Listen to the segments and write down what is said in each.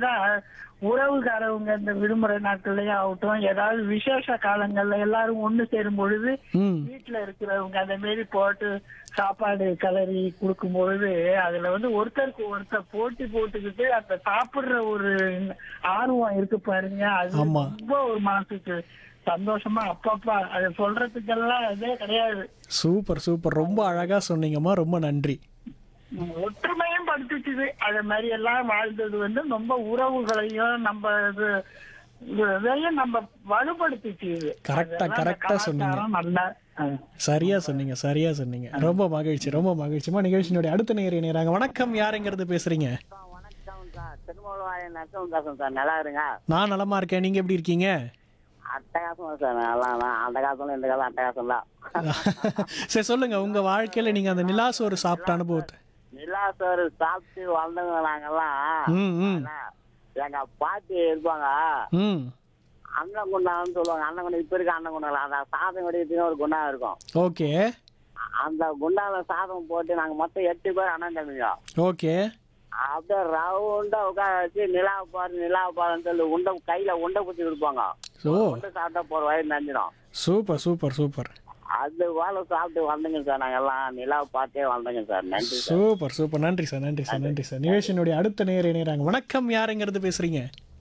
தான் உறவுக்காரவங்க இந்த விடுமுறை நாட்கள்லயும் ஆகட்டும் ஏதாவது விசேஷ காலங்கள்ல எல்லாரும் ஒண்ணு சேரும் பொழுது ம் வீட்டுல இருக்கிறவங்க அந்த மாரி போட்டு சாப்பாடு கலரி கொடுக்கும் பொழுது அதுல வந்து ஒருத்தருக்கு ஒருத்தர் போட்டி போட்டுக்கிட்டு அந்த சாப்பிடுற ஒரு ஆர்வம் இருக்கு பாருங்க அது ஆமா. ரொம்ப ஒரு மனசுக்கு சந்தோஷமா அப்பப்பா அது சொல்றதுக்கெல்லாம் இதே கிடையாது சூப்பர் சூப்பர் ரொம்ப அழகா சொன்னீங்கம்மா ரொம்ப நன்றி உம், ஒற்றுமையும் படுத்துச்சுது அது மாதிரி எல்லாம் வாழ்ந்தது வந்து ரொம்ப உறவுகளையும் நம்ம இது இதையும் நம்ம வலுப்படுத்திச்சு இது கரெக்டா, அதெல்லாம் அந்த கரெக்டா சொன்னீங்க. கலாச்சாரம் நல்லா அஹ். சரியா சொன்னீங்க சரியா சொன்னீங்க ரொம்ப மகிழ்ச்சி ரொம்ப மகிழ்ச்சிமா நிகழ்ச்சியினுடைய அடுத்த நேர் இணையறாங்க வணக்கம் யாருங்கிறது பேசுறீங்க வணக்கம் சார் திருமூலவாயன் நக்கம் பேசுறேன் சார் நல்லா இருங்க நான் நலமா இருக்கேன் நீங்க எப்படி இருக்கீங்க அட்டகாசம் சார் நல்லா தான் அந்த காலத்துல இந்த காலம் அட்டகாசம் தான் சரி சொல்லுங்க உங்க வாழ்க்கையில நீங்க அந்த நிலாசோறு சாப்பிட்ட அனுபவத்தை நிலா சோறு சாப்பிட்டு வந்தவங்க நாங்கெல்லாம் ம் ம் எங்க பாட்டி இருப்பாங்க ம் அண்ணன் குண்டான்னு சொல்லுவாங்க அண்ணன் குண்டா இப்ப இருக்க அண்ணன் குண்டா அந்த சாதம் வடிக்கிறதுக்கு ஒரு குண்டா இருக்கும் ஓகே அந்த குண்டால சாதம் போட்டு நாங்க மொத்தம் எட்டு பேர் அண்ணன் தம்பிங்க ஓகே அப்படியே ரவுண்டா உட்கார வச்சு நிலா பாரு நிலா பாருன்னு சொல்லி உண்டை கையில உண்டை குத்தி கொடுப்பாங்க ஓ உண்டை சாப்பிட்டா போற வயிறு நஞ்சிடும் சூப்பர் சூப்பர் சூப்பர் அது போல சாப்பிட்டு வந்தங்க சார் நாங்க எல்லாம் நிலா பார்த்தே வந்தங்க சார் நன்றி சார் சூப்பர் சூப்பர் நன்றி சார் நன்றி சார் நன்றி சார் நிகழ்ச்சியினுடைய அடுத்த நேர் இணையறாங்க வணக்கம் யாருங்கிறது பேசுறீங்க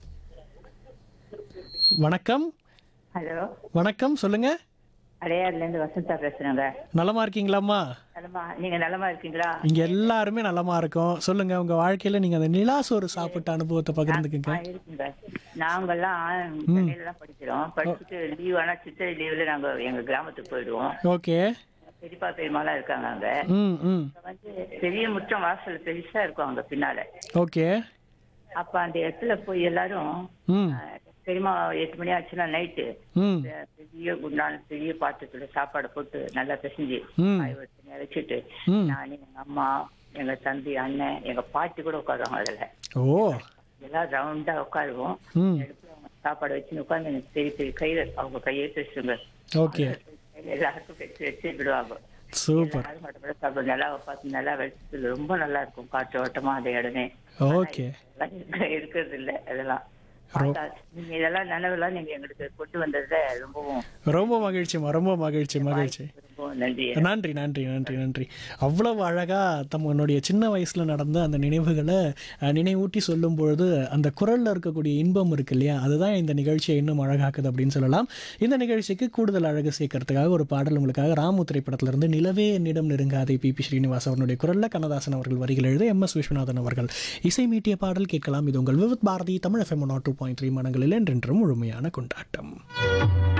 வணக்கம் ஹலோ வணக்கம் சொல்லுங்க அடையாறுலேருந்து வசந்தா பேசுறேங்க நலமா இருக்கீங்களாம்மா நலமா நீங்க நலமா இருக்கீங்களா இங்க எல்லாருமே நலமா இருக்கோம் சொல்லுங்க உங்க வாழ்க்கையில நீங்க அந்த நிலாசோறு சாப்பிட்ட அனுபவத்தை பகிர்ந்துக்குங்க ஆ, இருக்குங்க நாங்கெல்லாம் சென்னையில தான் படிக்கிறோம் படிச்சுட்டு லீவ் ஆனா சித்திரை லீவ்ல நாங்க எங்க கிராமத்துக்கு போயிடுவோம் ஓகே பெரியப்பா பெரியமாலாம் இருக்காங்க அங்க ம் ம் அங்க வந்து பெரிய முற்றம் வாசல் பெருசா இருக்கும் அங்க பின்னால ஓகே அப்ப அந்த இடத்துல போய் எல்லாரும் ம் ஆ, பெரியம்மா எட்டு மணி ஆச்சுன்னா நைட்டு ம் பெரிய குண்டான பெரிய பாத்திரத்துல சாப்பாடு போட்டு நல்லா பிசைஞ்சு ம். காய் வச்சு வச்சுட்டு ம். நான் எங்க அம்மா எங்க தம்பி அண்ணன் எங்க பாட்டி கூட உட்காருவாங்க அதுல ஓ எல்லாம் ரவுண்டா உட்காருவோம் ம் எடுத்து அவங்க சாப்பாடு வச்சு உட்காந்து எனக்கு பெரிய பெரிய கையில அவங்க கையை பேசுங்க ஓகே எல்லாருக்கும் வச்சு வச்சு விடுவாங்க சூப்பர் எல்லாரும் மட்டும் கூட சாப்பிடும் நல்லா பார்த்து நல்லா வச்சு ரொம்ப நல்லா இருக்கும் காற்று ஓட்டமா அந்த இடமே ஓகே அதெல்லாம் இருக்க- இருக்கிறது இல்ல அதெல்லாம் பார்த்தா, நீங்க இதெல்லாம் நினைவெல்லாம் நீங்க எங்களுக்கு கொண்டு வந்ததுல ரொம்பவும் ரொம்ப மகிழ்ச்சிமா ரொம்ப மகிழ்ச்சி மகிழ்ச்சி ரொம்ப நன்றி நன்றி நன்றி நன்றி நன்றி அவ்வளவு அழகா தம்முடைய சின்ன வயசுல நடந்த அந்த நினைவுகளை அஹ், நினைவூட்டி சொல்லும் பொழுது அந்த குரல்ல இருக்கக்கூடிய இன்பம் இருக்கு இல்லையா அதுதான் இந்த நிகழ்ச்சியை இன்னும் அழகாக்குது அப்படின்னு சொல்லலாம் இந்த நிகழ்ச்சிக்கு கூடுதல் அழகு சேர்க்கறதுக்காக ஒரு பாடல் உங்களுக்காக ராமு திரைப்படத்துல இருந்து நிலவே என்னிடம் நெருங்காதை பி பி ஸ்ரீனிவாஸ் அவருடைய குரல்ல கண்ணதாசன் அவர்கள் வரிகள் எழுத எம் எஸ் விஸ்வநாதன் அவர்கள் இசை மீட்டிய பாடல் கேட்கலாம் இது உங்கள் Vividh Bharati Tamil FM naught two point three மனங்களில் என்றென்றும் முழுமையான கொண்டாட்டம்